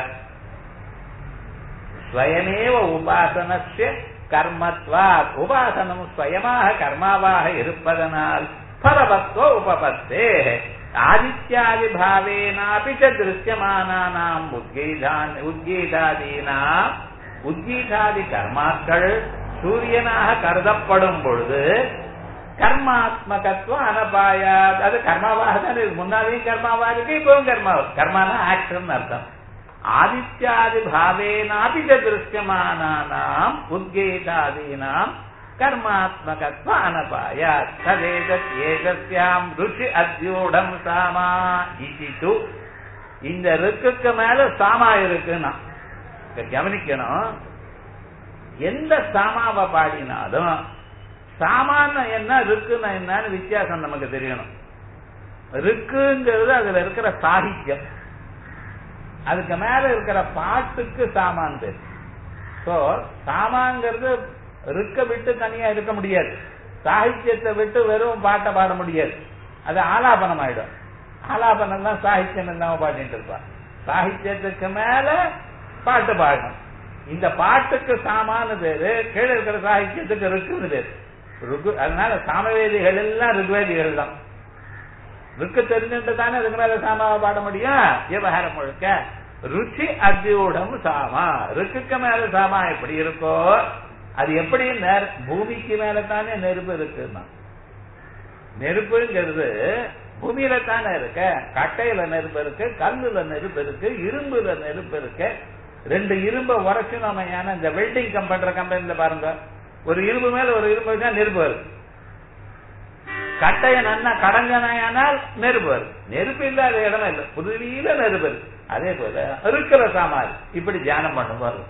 [SPEAKER 1] ஸ்வயமேவ உபாசனஸ்ய கர்மத்வா உபாசனம் ஸ்வயமாக கர்மாவாக இருப்பதனால் பலவத்துவ உபபத்தே ஆதித்யாதி பாவேனாபி ச திருஷ்யமானானாம் உத்கீதான் உத்கீதாதீனாம் உத்கீதாதி கர்மாக்கள் சூரியனாக கருதப்படும் பொழுது கர்மாத்மகத்துவம் அனபாயாத் அது கர்மாவாக தான் இருக்கு முன்னாடியும் கர்மாவா இருக்கு இப்பவும் கர்மா கர்மானா ஆக்ஷன் அர்த்தம் ஆதித்யாதி பாவேனாபி ச திருஷ்யமானானாம் உத்கீதாதீனாம் கர்மாத்மகத்வ அனபாயாத் ததேதத் ஏகஸ்யாம் ருஷி அத்யூடம் சாமா இது இந்த ருக்குக்கு மேல சாமா இருக்குன்னா இத கவனிக்கணும் எந்த சாமாவை பாடினாலும் சாமான என்ன ருக்குன்னா என்னன்னு வித்தியாசம் நமக்கு தெரியணும் ருக்குங்கிறது அதுல இருக்கிற சாகித்யம் அதுக்கு மேல இருக்கிற பாட்டுக்கு சாமான் பேர் சோ சாமாங்கிறது ருக்க விட்டு தனியா இருக்க முடியாது சாகித்யத்தை விட்டு வெறும் பாட்டை பாட முடியாது அது ஆலாபனம் ஆயிடும் ஆலாபனம் தான் சாகித்யம் இல்லாம பாடிட்டு இருப்பான் சாகித்யத்துக்கு மேல பாட்டு பாடணும் இந்த பாட்டுக்கு சாமானு பேரு கீழே இருக்கிற சாகித்யத்துக்கு ருக்குன்னு பேரு ருகு அதனால சாமவேதிகள் எல்லாம் ருக்வேதிகள் தான் ருக்கு தெரிஞ்சுட்டு தானே அதுக்கு மேல சாமாவை பாட முடியும் விவகாரம் முழுக்க ருச்சி அத்தியூடம் சாமா ருக்குக்கு மேல சாமா எப்படி இருக்கோ அது எப்படி நேர்- பூமிக்கு மேல தானே நெருப்பு இருக்குன்னா நெருப்புங்கிறது பூமியில தானே இருக்க கட்டையில நெருப்பு இருக்கு கல்லுல நெருப்பு இருக்கு இரும்புல நெருப்பு இருக்கு ரெண்டு இரும்பை உரைச்சு நம்ம ஏன்னா இந்த வெல்டிங் கம் பண்ற கம்பெனில பாருங்க ஒரு இரும்பு மேல ஒரு இரும்பு வச்சா நெருப்பு வருது கட்டைய நன்னா கடஞ்சனையானால் நெருப்பு வருது நெருப்பு இல்லாத இடம் இல்லை புதுவியில நெருப்பு இருக்கு அதே போல இருக்கிற சாமான் இப்படி தியானம் பண்ணுவார்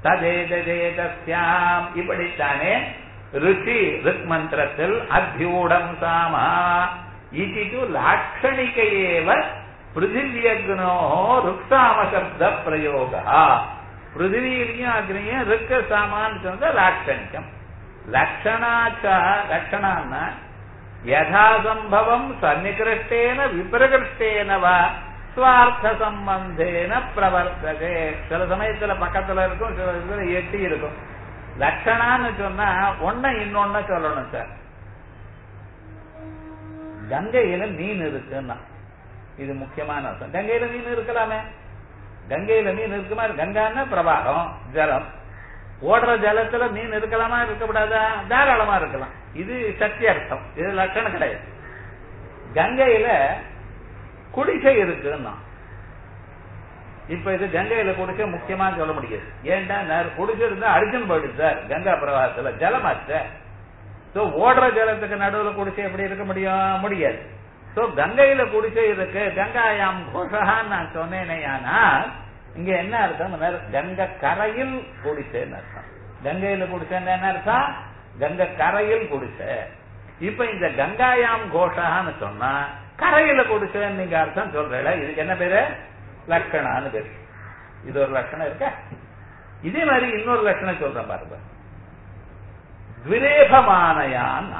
[SPEAKER 1] ததேதேதஸ்யாம் இப்படித்தானே ருச்சி ருக் மந்திரத்தில் அத்தியூடம் சாமா இது லாட்சணிக ஏவ பிருத்திவியக்னோ ருக்ஸாம சப்த பிரயோகா பிருத்திவியிலையும் அக்னியும் ருக்க சாமான்னு சொன்னா லாட்சணிகம் லட்சணாச்ச லட்சணான்னா யதாசம்பவம் சன்னிகிருஷ்டேன விபிரகிருஷ்டேன வா சுவார்த்த சம்பந்தேன பிரவர்த்ததே சில சமயத்துல பக்கத்துல இருக்கும் சில இதுல எட்டி இருக்கும் லட்சணான்னு சொன்னா ஒன்ன இன்னொன்ன சொல்லணும் சார் கங்கையில மீன் இருக்குன்னா இது முக்கியமான அர்த்தம் கங்கையில மீன் இருக்கலாமே கங்கையில மீன் இருக்குமா கங்கான்னா பிரவாகம் ஜலம் ஓடுற ஜலத்துல மீன் இருக்கலாமா இருக்கக்கூடாதா தாராளமா இருக்கலாம் இது சக்தி அர்த்தம் இது லட்சணம் கிடையாது கங்கையில குடிசை இருக்குன்னா இப்ப இது கங்கையில குடிசை முக்கியமா சொல்ல முடியாது ஏன்டா நான் குடிசை இருந்தா அர்ஜுன் போயிடுது சார் கங்கா பிரவாகத்துல ஜலமாச்ச சோ ஓடுற ஜலத்துக்கு நடுவுல குடிசை எப்படி இருக்க முடியும் முடியாது சோ கங்கையில குடிசை இருக்கு கங்காயாம் கோஷகான்னு நான் சொன்னேனே ஆனால் இங்க என்ன அர்த்தம் கங்கை கரையில் குடிசைன்னு அர்த்தம் கங்கையில குடிசைன்னு என்ன அர்த்தம் கங்கை கரையில் குடிசை இப்ப இந்த கங்காயாம் கோஷகான்னு சொன்னா கரையில குடிசைன்னு நீங்க அர்த்தம் சொல்றீங்களா இதுக்கு என்ன பேரு லட்சணான்னு பேரு இது ஒரு லட்சணம் இருக்க இதே மாதிரி இன்னொரு லட்சணம் சொல்றேன் பாருங்க விரேபமானயான்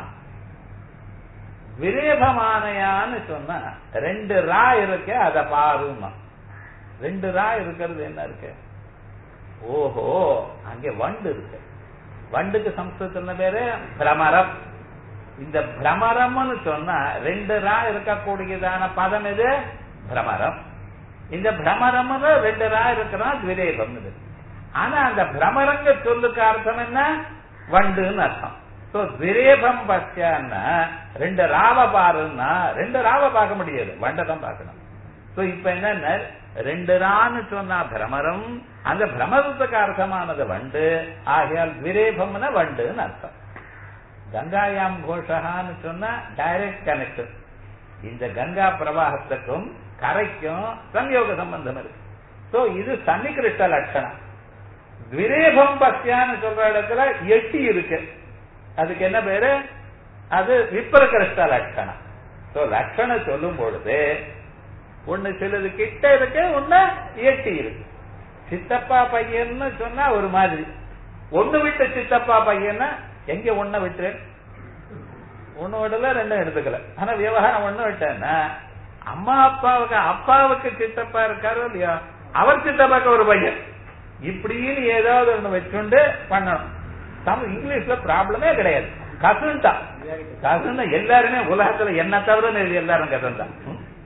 [SPEAKER 1] விரேபமானயான்னு சொன்னா ரெண்டு ரா இருக்கு அத பாருமா ரெண்டு ரா இருக்கிறது என்ன இருக்கு ஓஹோ அங்கே வண்டு இருக்கு வண்டுக்கு சம்ஸ்கிருதத்துல பேரு பிரமரம் இந்த பிரமரம்னு சொன்னா ரெண்டு ரா இருக்கக்கூடியதான பதம் எது பிரமரம் இந்த பிரமரம்னு ரெண்டு ரா இருக்கிறான் விரேபம் ஆனா அந்த பிரமரங்க சொல்லுக்கு அர்த்தம் என்ன வண்டுன்னு அர்த்தம் சோ விரேபம் பச்சன்னா ரெண்டு ராவ பாருன்னா ரெண்டு ராவ பார்க்க முடியாது வண்டை தான் பார்க்கணும் சோ இப்ப என்ன ரெண்டு ரான்னு சொன்னா பிரமரம் அந்த பிரமரத்துக்கு அர்த்தமானது வண்டு ஆகையால் விரேபம்னா வண்டுன்னு அர்த்தம் கங்காயாம் கோஷகான்னு சொன்னா டைரக்ட் கனெக்ஷன் இந்த கங்கா பிரவாகத்துக்கும் கரைக்கும் சம்யோக சம்பந்தம் இருக்கு சோ இது சன்னிகிருஷ்ட லட்சணம் விரேபம் பக்தியான்னு சொல்ற இடத்துல எட்டி இருக்கு அதுக்கு என்ன பேரு அது விப்ரகிருஷ்ட லட்சணம் சோ லட்சணம் சொல்லும் பொழுது ஒண்ணு சிலது கிட்ட இருக்கு ஒண்ணு எட்டி இருக்கு சித்தப்பா பையன்னு சொன்னா ஒரு மாதிரி ஒண்ணு விட்டு சித்தப்பா பையன்னா எங்க ஒண்ண விட்டு ஒண்ணு விடல ரெண்டும் எடுத்துக்கல ஆனா விவகாரம் ஒண்ணு விட்டேன்னா அம்மா அப்பாவுக்கு அப்பாவுக்கு சித்தப்பா இருக்காரோ இல்லையா அவர் சித்தப்பாக்கு ஒரு பையன் இப்படின்னு ஏதாவது ஒண்ணு வச்சுண்டு பண்ணணும் தமிழ் இங்கிலீஷ்ல ப்ராப்ளமே கிடையாது கசன் தான் கசன் எல்லாருமே உலகத்துல என்ன தவிர எல்லாரும் கசன் தான்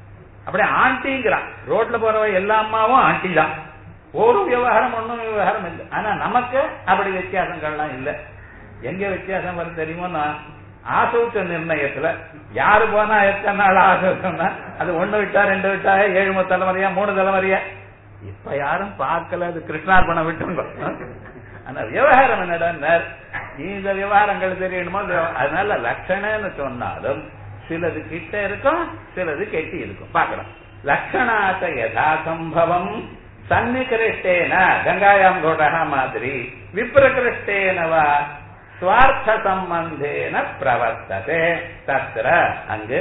[SPEAKER 1] அப்படியே ஆண்டிங்கிறான் ரோட்ல போறவ எல்லா அம்மாவும் ஆண்டி தான் ஒரு விவகாரம் ஒண்ணும் விவகாரம் இல்லை ஆனா நமக்கு அப்படி வித்தியாசங்கள்லாம் இல்லை எங்க வித்தியாசம் வரும் தெரியுமோன்னா ஆசௌச்ச நிர்ணயத்துல யாரு போனா எத்தனை நாள் ஆசௌச்சம்னா அது ஒண்ணு விட்டா ரெண்டு விட்டா ஏழு மூணு தலைமுறையா மூணு தலைமுறையா இப்ப யாரும் பார்க்கல அது கிருஷ்ணார்பணம் விட்டுங்க ஆனா விவகாரம் என்னடா இந்த விவகாரங்கள் தெரியணுமோ இல்லையோ அதனால லட்சணம்னு சொன்னாலும் சிலது கிட்ட இருக்கும் சிலது கெட்டி இருக்கும் பார்க்கலாம் லட்சணாத்த யதா சம்பவம் சன்னிகிருஷ்டேன கங்காயாம் கோடகா மாதிரி விப்ரகிருஷ்டேனவா சுவார்த்த சம்பந்தேன பிரவர்த்ததே தத்திர அங்கு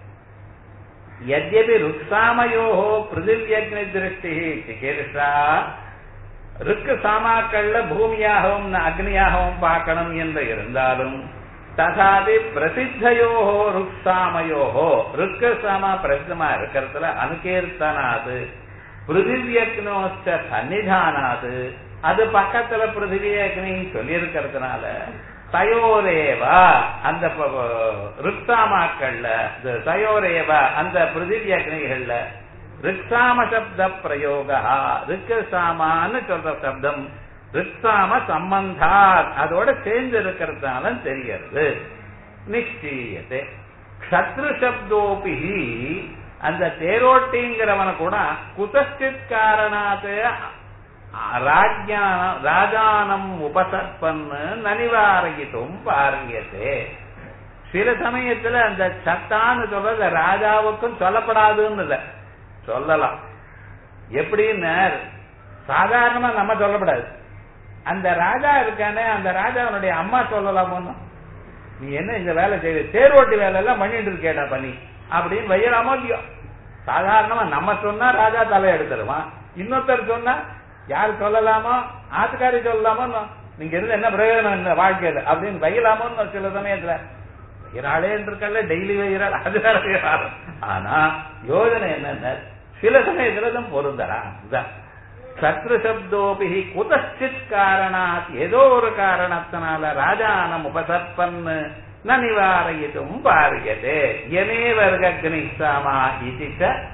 [SPEAKER 1] यद्यपि ருக்ஸாமயோः பிருதிவியக்னி திருஷ்டி சிகிருஷா ருக்கு சாமாக்கள்ல பூமியாகவும் அக்னியாகவும் பார்க்கணும் என்று இருந்தாலும் ததாபி பிரசித்தையோஹோ ருக்ஸாமயோஹோ ருக்கு சாமா பிரசித்தமா இருக்கிறதுல அனுகீர்த்தனாது பிருதிவியக்னோச்ச சன்னிதானாது அது பக்கத்துல பிருத்திவி அக்னின்னு சொல்லி இருக்கிறதுனால தயோரேவா அந்த ருக்ஸாமாக்கள்ல தயோரேவா அந்த பிருத்திவி அக்னிகள்ல ரிக்ஸாம சப்த பிரயோகா ரிக்ஸாமான்னு சொல்ற சப்தம் ரிக்ஸாம சம்பந்தா அதோட சேர்ந்து இருக்கிறதுனால தெரியறது நிச்சயத்தை க்ஷத்ரு சப்தோபி அந்த தேரோட்டிங்கிறவன கூட குதச்சித் காரணாத் ராஜ்யானம் ராஜானம் உபசற்பன்னு நனிவாரகித்தும் பாருங்கத்தே சில சமயத்துல அந்த சத்தான்னு சொல்றது ராஜாவுக்கும் சொல்லப்படாதுன்னு இல்ல சொல்லலாம் எப்படின்னு சாதாரணமா நம்ம சொல்லப்படாது அந்த ராஜா இருக்கானே அந்த ராஜாவனுடைய அம்மா சொல்லலாமோ நீ என்ன இந்த வேலை செய்ய தேர்வோட்டி வேலை எல்லாம் பண்ணிட்டு இருக்கேடா பண்ணி அப்படின்னு வையலாமோ இல்லையோ சாதாரணமா நம்ம சொன்னா ராஜா தலை எடுத்துருவான் இன்னொருத்தர் சொன்னா யார் சொல்லலாமோ ஆத்துக்காரி சொல்லலாமோ நீங்க இருந்து என்ன பிரயோஜனம் இந்த வாழ்க்கையில அப்படின்னு வையலாமோ சில சமயத்துல வைகிறாளே இருக்கல டெய்லி வைகிறாள் அது வேற விவகாரம் ஆனா யோஜனை என்னென்ன சில சமயத்துல தான் பொருந்தலாம் இதான் சத்ரு சப்தோபி குதச்சித் காரணாத் ஏதோ ஒரு காரணத்தினால ராஜானம் உபசற்பன் ந நிவாரயித்தும் பாரியதே யமேவர்கக்னி சாமா இது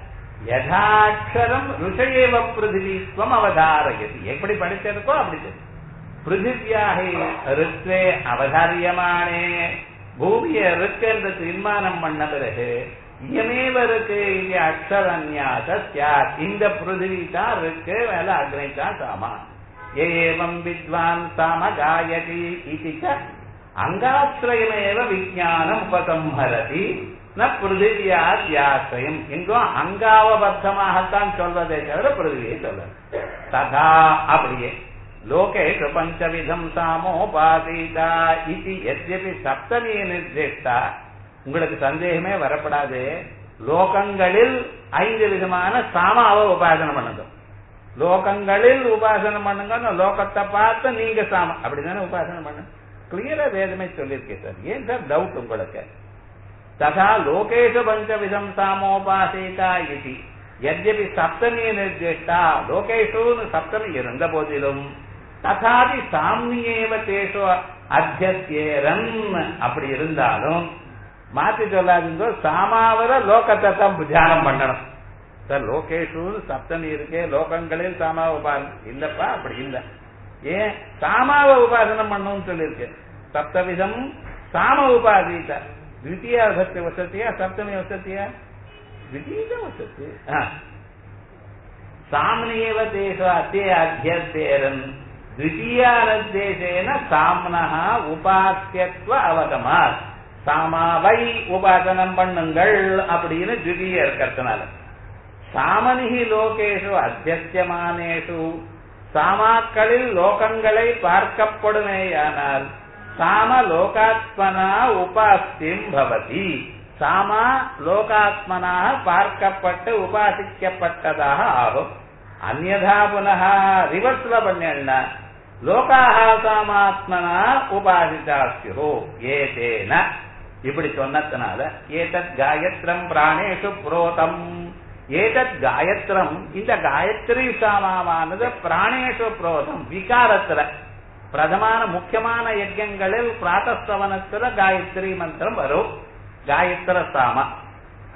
[SPEAKER 1] யதாட்சரம் ருஷயேவ பிருத்திவித்வம் அவதாரயதி எப்படி படிச்சிருக்கோ அப்படி பிருத்திவியாக ருத்வே அவதாரியமானே பூமியை ருக்கு என்று தீர்மானம் பண்ண பிறகு இயமேவ இருக்கு இங்க அக்ஷரன்யாச சியாத் இந்த பிருத்திவி தான் இருக்கு மேல அக்னி தான் சாமா ஏவம் வித்வான் சாம காயதி இது அங்காசிரயமேவ விஜானம் உபசம்ஹரதி ந பிருத்திவியாசியாசிரயம் எங்கும் அங்காவபத்தமாகத்தான் சொல்வதே தவிர பிருத்திவியை சொல்ல ததா அப்படியே லோகேஷு பஞ்சவிதம் சாமோபாதீதா இது எத்யபி சப்தமி நிர்திஷ்டா உங்களுக்கு சந்தேகமே வரப்படாது லோகங்களில் ஐந்து விதமான சாமாவை உபாசனை பண்ணுங்க லோகங்களில் உபாசனை பண்ணுங்க லோகத்தை பார்த்து நீங்க சாம அப்படிதானே உபாசனை பண்ணு கிளியரா வேதமே சொல்லியிருக்கேன் சார் ஏன் சார் டவுட் உங்களுக்கு ததா லோகேஷு பஞ்சவிதம் சாமோபாசீதா இது எத்யபி சப்தமி நிர்திஷ்டா லோகேஷு சப்தமி இருந்த போதிலும் ததாபி சாமியேவ தேஷோ அத்தியரன் அப்படி இருந்தாலும் மாத்தி சொல்லாதீங்க சாமாவர லோகத்தை தான் தியானம் பண்ணணும் சார் லோகேஷு சப்தமி இருக்கே லோகங்களில் சாமா உபாசனம் இல்லப்பா அப்படி இல்ல ஏன் சாமாவை உபாசனம் பண்ணணும்னு சொல்லியிருக்கு சப்தவிதம் சாம உபாதீத द्वितीया विभक्ति वसतिया सप्तमी वसतिया द्वितीय वसति साम्नेव तेषु अत्ये अध्यर्थेरन् द्वितीयानद्देशेन साम्नः உபாசியத்துவ அவகமாத் சாமாவை உபாசனம் பண்ணுங்கள் அப்படின்னு துதிய இருக்கிறதுனால சாமனிகி லோகேஷு அத்தியமானேஷு சாமாக்களில் லோகங்களை பார்க்கப்படுமேயானால் சாம லோகாத்மனா உபாஸ்தியம் பவதி சாமா லோகாத்மனாக பார்க்கப்பட்டு உபாசிக்கப்பட்டதாக ஆகும் அந்நதா புனः ரிவர்ஸ்ல பண்ணா லோகாக சாமாத்மனா உபாசிதாஸ்யோ ஏதேன இப்படி சொன்னதுனால ஏதத் காயத்ரம் பிராணேஷு புரோதம் ஏதத் காயத்ரம் இந்த காயத்ரி சாமாவானது பிராணேஷு புரோதம் விகாரத்துல பிரதமான முக்கியமான யஜ்யங்களில் பிராத்தஸ்தவனத்துல காயத்ரி மந்திரம் வரும் காயத்ர சாம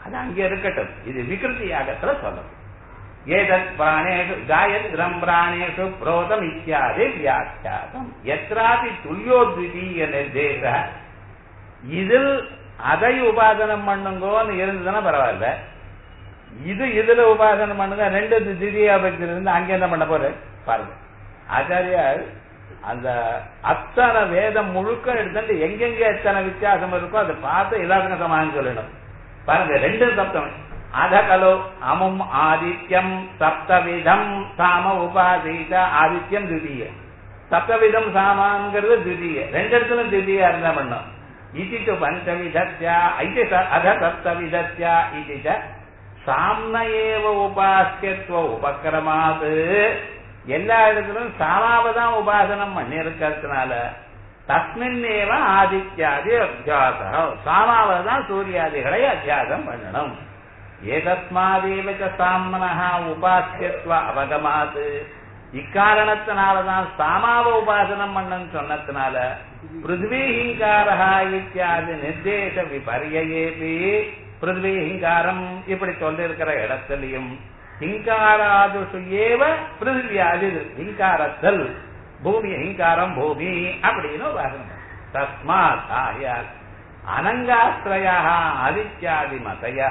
[SPEAKER 1] அது அங்க இருக்கட்டும் இது விகிருதி யாகத்துல சொல்லணும் ஏதத் பிராணேஷு காயத்ரம் பிராணேஷு புரோதம் இத்தியாதி வியாக்கியாதம் எத்ராபி துல்யோத்விதீய நிர்தேச இதில் அதை உபாசனம் பண்ணுங்கோன்னு இருந்ததுன்னா பரவாயில்ல இது இதுல உபாசனம் பண்ணுங்க ரெண்டு திவ்யாபத்தில் இருந்து அங்க என்ன பண்ண போற பாருங்க ஆச்சாரியார் அந்த அத்தனை வேதம் முழுக்க எடுத்துட்டு எங்கெங்க எத்தனை வித்தியாசம் இருக்கோ அதை பார்த்து எல்லாத்துக்கும் சமாதானம் சொல்லணும் பாருங்க ரெண்டு சப்தம் அத கலோ அமும் ஆதித்யம் சப்தவிதம் சாம உபாசீத ஆதித்யம் திவ்ய சப்தவிதம் சாமாங்கிறது திவ்ய ரெண்டு இடத்துல திவ்யா இருந்தா பண்ணும் இது பஞ்சவிதத்யா இது அத சப்தவிதத்யா இது சாம்ன ஏவ உபாசியத்துவ உபக்கிரமாது எல்லா இடத்திலும் சாமாவதான் உபாசனம் பண்ணி இருக்கிறதுனால தஸ்மின் ஏவ ஆதித்யாதி அத்தியாசம் சாமாவதான் சூரியாதிகளை அத்தியாசம் பண்ணணும் ஏதஸ்மாதேவ சாமனஹா உபாசியத்துவ அவகமாது இக்காரணத்தினாலதான் சாமாவ உபாசனம் பண்ணன்னு சொன்னதுனால பிருத்வீஹிங்காரா இத்தியாதி நிர்தேச விபரியேபி பிருத்வீஹிங்காரம் இப்படி சொல்லிருக்கிற இடத்திலையும் ஹிங்காராதுஷு ஏவ பிருத்திவியாதி ஹிங்காரத்தல் பூமி ஹிங்காரம் பூமி அப்படின்னு உபாசனம் தஸ்மாத் ஆயால் அனங்காஸ்திரயா ஆதித்யாதி மதையா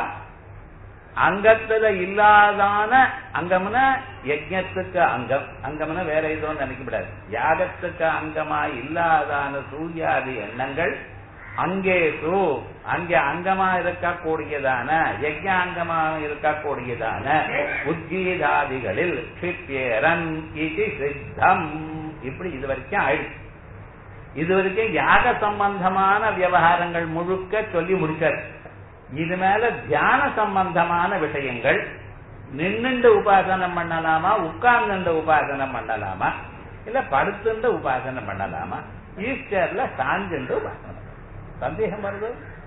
[SPEAKER 1] அங்கத்துல இல்லாதான அங்கம்னா யஜ்யத்துக்கு அங்கம் அங்கம்னா வேற எதுவும் நினைக்கப்படாது யாகத்துக்கு அங்கமா இல்லாதான சூர்யாதி எண்ணங்கள் அங்கே சூ அங்கே அங்கமா இருக்கக்கூடியதான யஜ்யாங்கமா இருக்கக்கூடியதான உத்கீதாதிகளில் க்ஷிப்யேரன் இது சித்தம் இப்படி இது வரைக்கும் ஆயிடுச்சு இது வரைக்கும் யாக சம்பந்தமான விவகாரங்கள் முழுக்க சொல்லி முடிச்சார் இது மேல தியான சம்பந்தமான விஷயங்கள் நின்னுண்டு உபாசனம் பண்ணலாமா உட்கார்ந்துண்டு உபாசனம் பண்ணலாமா இல்ல படுத்துண்டு உபாசனம் பண்ணலாமா ஈஸ்டர்ல சாஞ்சுண்டு உபாசனம் சந்தேகம் வருது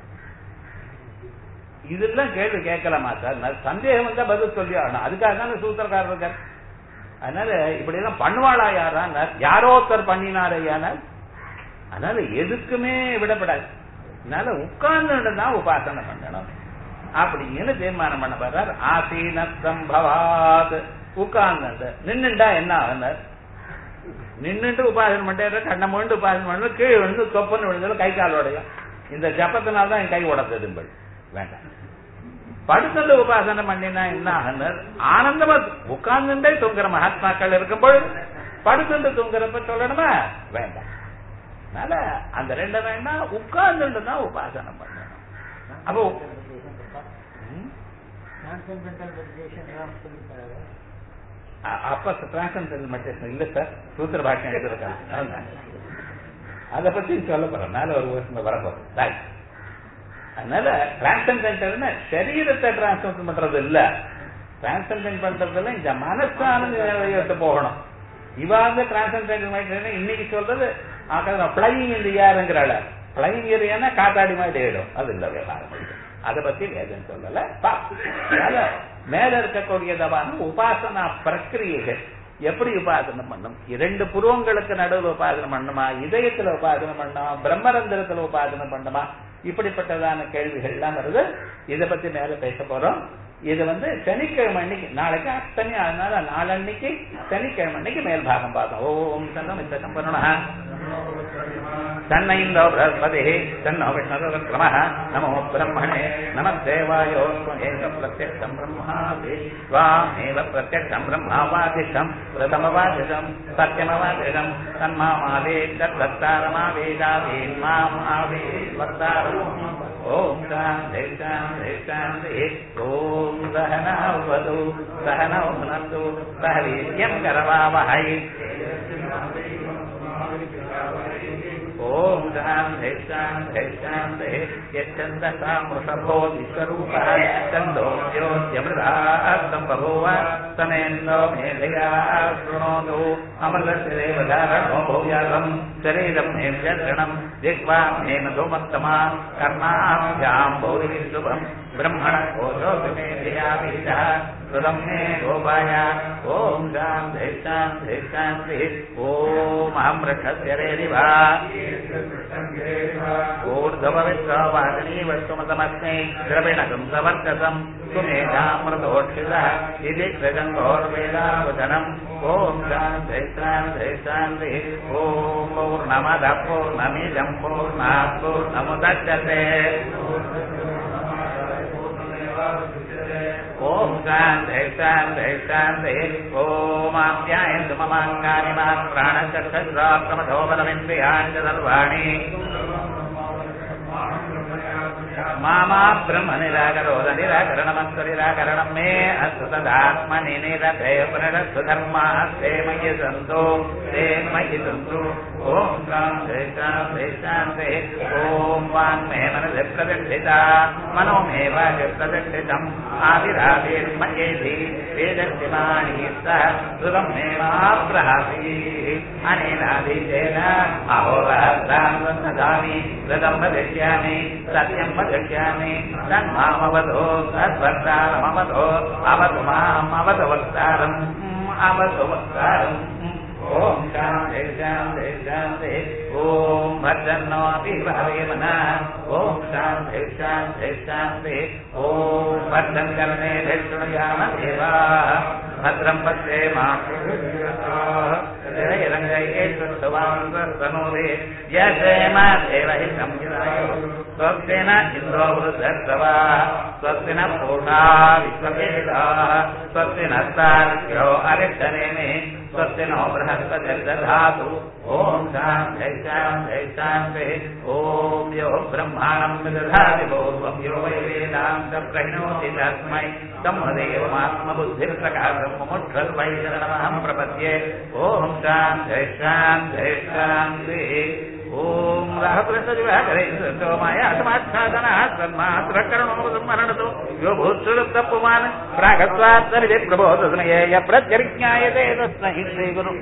[SPEAKER 1] இதெல்லாம் கேள்வி கேட்கலாமா சார் சந்தேகம் வந்தா பதில் சொல்லி ஆகணும் அதுக்காக தானே சூத்திரக்காரர் இருக்கார் அதனால இப்படி எல்லாம் பண்ணுவாளா யாரான் யாரோ ஒருத்தர் பண்ணினார் ஐயானால் அதனால எதுக்குமே விடப்படாது அதனால உட்கார்ந்து தான் உபாசனை பண்ணணும் அப்படின்னு தீர்மானம் பண்ண போறார் ஆசீன சம்பவாத் உட்கார்ந்து நின்னுண்டா என்ன ஆகுனார் நின்னுட்டு உபாசனை பண்ணிட்டு கண்ணை மூண்டு உபாசனை பண்ணு கீழே விழுந்து தொப்புன்னு விழுந்தாலும் கை கால் உடையும் இந்த ஜப்பத்தினால தான் என் கை உடந்தது வேண்டாம் படுத்துட்டு உபாசனை பண்ணினா என்ன ஆகுனர் ஆனந்தமா உட்கார்ந்துட்டே தூங்குற மகாத்மாக்கள் இருக்கும்போது படுத்துட்டு தூங்குறப்ப சொல்லணுமா வேண்டாம் அதனால அந்த ரெண்டு வேணா உட்கார்ந்துட்டு தான் உபாசனை பண்ணணும் அப்போ அப்ப டிரான்சன்டல் மெடிடேஷன் இல்ல சார் சூத்திர பாக்கியம் எழுதிருக்காங்க அதை பத்தி சொல்ல போறேன் மேல ஒரு வருஷம் வரப்போறோம் அதனால டிரான்சன்டென்டல்னு சரீரத்தை டிரான்ஸ்ஃபர் பண்றது இல்ல டிரான்சன்டென்ட் பண்றதுல இந்த மனசானது எடுத்து போகணும் இவ வந்து டிரான்சன்டென்டல் மெடிடேஷன் இன்னைக்கு சொல்றது பிளைங் இந்த ஏருங்கிறாள் பிளைங் ஏரியானா காத்தாடி மாதிரி ஏடும் அது இல்ல விவகாரம் அதை பத்தி வேதம் சொல்லல அதனால மேல இருக்கக்கூடியதவான உபாசனா பிரக்கிரியைகள் எப்படி உபாசனம் பண்ணும் இரண்டு புருவங்களுக்கு நடுவில் உபாசனை பண்ணுமா இதயத்துல உபாசனை பண்ணுமா பிரம்மரந்திரத்துல உபாசனை பண்ணுமா இப்படிப்பட்டதான கேள்விகள் எல்லாம் வருது இதை பத்தி மேல பேச போறோம் இது வந்து சனிக்கிழமை அன்னைக்கு நாளைக்கு அத்தனை அதனால நாளன்னைக்கு சனிக்கிழமை அன்னைக்கு மேல் பாகம் பார்த்தோம் ஓம் சன்னம் இந்த சம்பரண தன்னை இந்தோ பிரஸ்பதி தன்னோ விஷ்ணு நமோ பிரம்மணே நம தேவாயோ ஏக பிரத்யக்ஷம் பிரம்மாதி ஸ்வாமேவ பிரத்யக்ஷம் பிரம்மாவாதிஷம் பிரதமவாதிஷம் சத்தியமவாதிஷம் தன்மாமாவே தத்தாரமாவேதாவே மாமாவே வக்தாரம் ஓம் சாந்தி சாந்தி சாந்தி ஓம் சகனாவது சகனோ புனந்து சக வீரியம் கரவாவஹை ஓம் சாந்தி சாந்தி சாந்தி யச்சந்தசாமృషభో విశ్వరూపः చందోద్యోద్యమృతార్థం బభూవ తమేందో మేధయా శృణోతు అమలస్య దేవధారణో భూయాసం శరీరం మే వ్యర్గణం దిగ్వా మే మధుమత్తమా కర్ణాభ్యాం భౌరి శుభం బ్రహ్మణ కోశోపి మేధయా వీరः சுதம் மே கோபாய ஓம் சாந்தி சாந்தி சாந்தி ஓம் அஹம் ரட்சஸ்ய ரேரிவா ऊर्ध्वविश्वावाहिनी वस्तुमतमस्मै द्रविणकं सवर्कसं सुमेधामृतोक्षितः इति कृजङ्गोर्वेदावचनम् ॐ शान्ति शान्ति शान्तिः ॐ पूर्णमदः पूर्णमिदं पूर्णात् पूर्णमुदच्यते ॐ शान्ति शान्ति शान्तिः ॐ आप्यायन्तु ममाङ्गानि मा प्राणचक्षुराक्रमधोबलमिन्द्रियाणि च सर्वाणि मामा ब्रह्म निराकरोद निराकरणमस्तु निराकरणं मे अस्तु तदात्मनि निरते प्रणस्तु धर्माः ते मयि सन्तु ते मयि सन्तु ॐ शान्ति शान्ति शान्ति ॐ वाङ्मे मनसि प्रतिष्ठिता मनो मे वाचि प्रतिष्ठितम् आविराविर्मयेधि वेदशिमाणि सह सुरं मे माप्रहासि अनेनाधीतेन अहोरात्रां ददामि व्रतं वदिष्यामि सत्यं वदिष्यामि तन्मामवधो तद्वक्तारमवधो अवतु माम् अवतु वक्तारम् अवतु वक्तारम् ॐ शान्ति शान्ति शान्ति ॐ भद्रन्नोऽपि भावेमनः ॐ शान्ति शान्ति शान्ति ॐ भद्रं कर्णे शृणुयाम देवाः भद्रं पश्ये मारङ्गैश्वस्तवान्तनोदे यशेम देवहि संहितायो स्वस्तेन इन्द्रो वृद्धर्षवा स्वस्ति न पूर्णा विश्ववेदाः स्वस्ति नस्तार्क्यो अरिष्टनेमि स्वस्ति नो बृहस्पतिर्दधातु ॐ शान्ति शान्ति शान्तिः ॐ यो ब्रह्माणं विदधाति पूर्वं यो वै वेदान्त प्रहिणोति तस्मै तमदेवमात्मबुद्धिर्प्रकाशं मुमुक्षर्वै शरणमहं प्रपद्ये ॐ शान्ति शान्ति शान्तिः ॐ राहप्रसदिवाकरैमायासमाच्छादनः सन्मात्रकरणोपसंहरणतो यो भूत्सुलुप्तपुमान् प्रागत्वात्तरिजे प्रबोधसनयेय प्रत्यरिज्ञायते तस्मै श्रीगुरु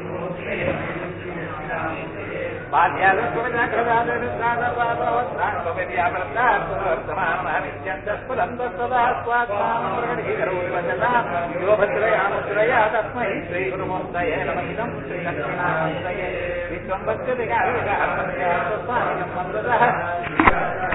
[SPEAKER 1] यो भद्रया तस्मै श्रीगुरुमूर्तये नमस्तं श्रीलक्ष्मीनाथये विश्वं भक्तिः